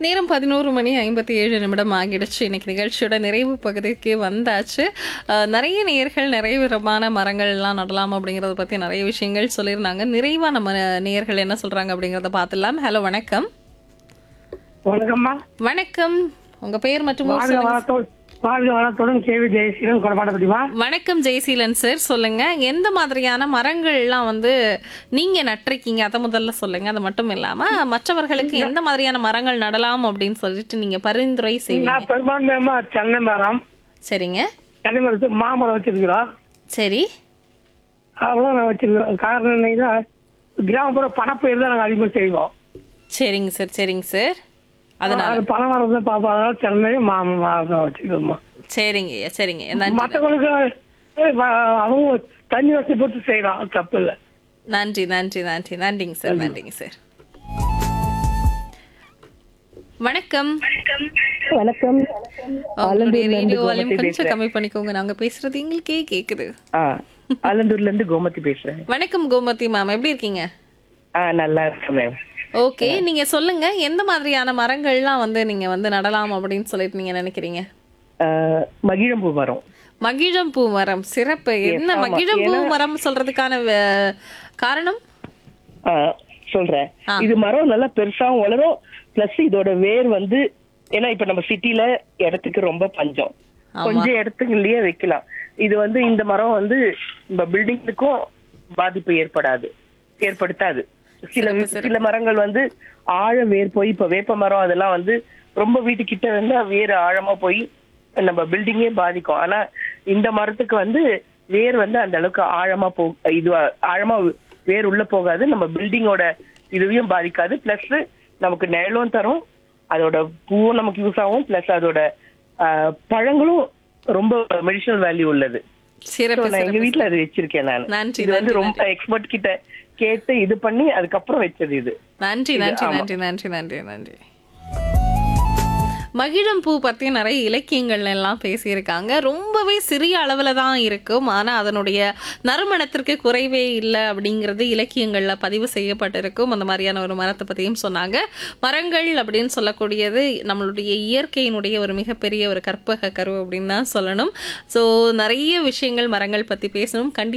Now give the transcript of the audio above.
நேரம் பதினோரு மணி ஐம்பத்தி ஏழு நிமிடம் ஆகிடுச்சு இன்னைக்கு நிகழ்ச்சியோட நிறைவு பகுதிக்கு வந்தாச்சு அஹ், நிறைய நேர்கள் நிறைய விதமான மரங்கள்லாம் நடலாம் அப்படிங்கறத பத்தி நிறைய விஷயங்கள் சொல்லியிருந்தாங்க நிறைவா நம்ம நேர்கள் என்ன சொல்றாங்க அப்படிங்கறத பார்த்துலாம் ஹலோ வணக்கம் வணக்கம்மா வணக்கம் உங்க பெயர் மற்றும் ஊர் வாழ்க சொல்லுங்க. வளத்தோடு வாழ்க வளத்துடன் கேவி ஜெயசீலன் கொடமாட்ட பத்திமா வணக்கம் ஜெயசீலன் சார் சொல்லுங்க எந்த மாதிரியான மரங்கள்லாம் வந்து நீங்க நட்டிருக்கீங்க அதை முதல்ல சொல்லுங்க அது மட்டும் இல்லாம மற்றவர்களுக்கு எந்த மாதிரியான மரங்கள் நடலாம் அப்படின்னு சொல்லிட்டு நீங்க பரிந்துரை செய்வீங்க நான் பெரும்பான்மையமா தென்னை மரம் சரிங்க தென்னை மரத்துக்கு மாமரம் வச்சிருக்கிறோம் சரி அவ்வளோ நான் வச்சிருக்கிறோம் காரணம் என்னன்னா கிராமப்புற பணப்பயிர் தான் நாங்கள் அதிகமாக செய்வோம் சரிங்க சார் சரிங்க சார் அதனால அது பனை மரம் தான் பார்ப்போம் அதனால தென்னையும் மாமரம் தான் வச்சுக்கிறோம்மா சரிங்க ஐயா சரிங்க நன்றி மற்றவங்களுக்கு அஹ், வ- அவங்க தண்ணி வசதி போட்டு செய்யலாம் அது தப்பு இல்லை நன்றி நன்றி நன்றி நன்றிங்க சார் நன்றிங்க சார் வணக்கம் வணக்கம் உங்களுடைய ரேடியோ வால்யூம் கொஞ்சம் கம்மி பண்ணிக்கோங்க நாங்க பேசுறது எங்களுக்கே கேக்குது ஆ ஆலந்தூர்ல இருந்து கோமதி பேசுறேன் வணக்கம் கோமதி மேம் எப்படி இருக்கீங்க ஆ நல்லா இருக்கேன் மேம் ஓகே நீங்க சொல்லுங்க எந்த மாதிரியான மரங்கள்லாம் வந்து நீங்க வந்து நடலாம் அப்படின்னு சொல்லிட்டு நீங்க நினைக்கிறீங்க மகிழம்பூ மரம் மகிழம்பூ மரம் சிறப்பு என்ன ஆமா, மகிழம்பூ ஏன்னா- மரம் சொல்றதுக்கான வே- காரணம் ஆ, சொல்றேன் ஆ. இது மரம் நல்லா பெருசாவும் வளரும் பிளஸ் இதோட வேர் வந்து ஏன்னா இப்ப நம்ம சிட்டில இடத்துக்கு ரொம்ப பஞ்சம் ஆமா. கொஞ்சம் இடத்துக்குள்ளேயே வைக்கலாம் இது வந்து இந்த மரம் வந்து நம்ம பில்டிங்குக்கும் பாதிப்பு ஏற்படாது ஏற்படுத்தாது சில சிறப்பு, சிறப்பு. சில மரங்கள் வந்து ஆழ வேர் போய் இப்ப வேப்ப மரம் அதெல்லாம் வந்து ரொம்ப வீட்டுக்கிட்ட இருந்தா வேர் ஆழமா போய் நம்ம பில்டிங்கே பாதிக்கும் ஆனா இந்த மரத்துக்கு வந்து வேர் வந்து அந்த அளவுக்கு ஆழமா போ இது ஆழமா வேர் உள்ள போகாது நம்ம பில்டிங்கோட இதுவையும் பாதிக்காது பிளஸ் நமக்கு நிழலும் தரும் அதோட பூவும் நமக்கு யூஸ் ஆகும் பிளஸ் அதோட ஆஹ், பழங்களும் ரொம்ப மெடிசனல் வேல்யூ உள்ளது சிறப்பு So, நான் எங்க சிறப்பு வீட்ல அது வச்சிருக்கேன் நான் நன்றி, இது வந்து நன்றி, ரொம்ப எக்ஸ்பர்ட் கிட்ட கேட்டு இது பண்ணி அதுக்கப்புறம் வச்சது இது நன்றி இது, நன்றி ஆமா. நன்றி நன்றி நன்றி நன்றி மகிழம்பூ பற்றி நிறைய இலக்கியங்கள் எல்லாம் பேசியிருக்காங்க ரொம்பவே சிறிய அளவில் தான் இருக்கும் ஆனால் அதனுடைய நறுமணத்திற்கு குறைவே இல்லை அப்படிங்கிறது இலக்கியங்களில் பதிவு செய்யப்பட்டிருக்கும் அந்த மாதிரியான ஒரு மரத்தை பற்றியும் சொன்னாங்க மரங்கள் அப்படின்னு சொல்லக்கூடியது நம்மளுடைய இயற்கையினுடைய ஒரு மிகப்பெரிய ஒரு கற்பக கரு அப்படின்னு தான் சொல்லணும் ஸோ நிறைய விஷயங்கள் மரங்கள் பற்றி பேசணும் கண்டிப்பாக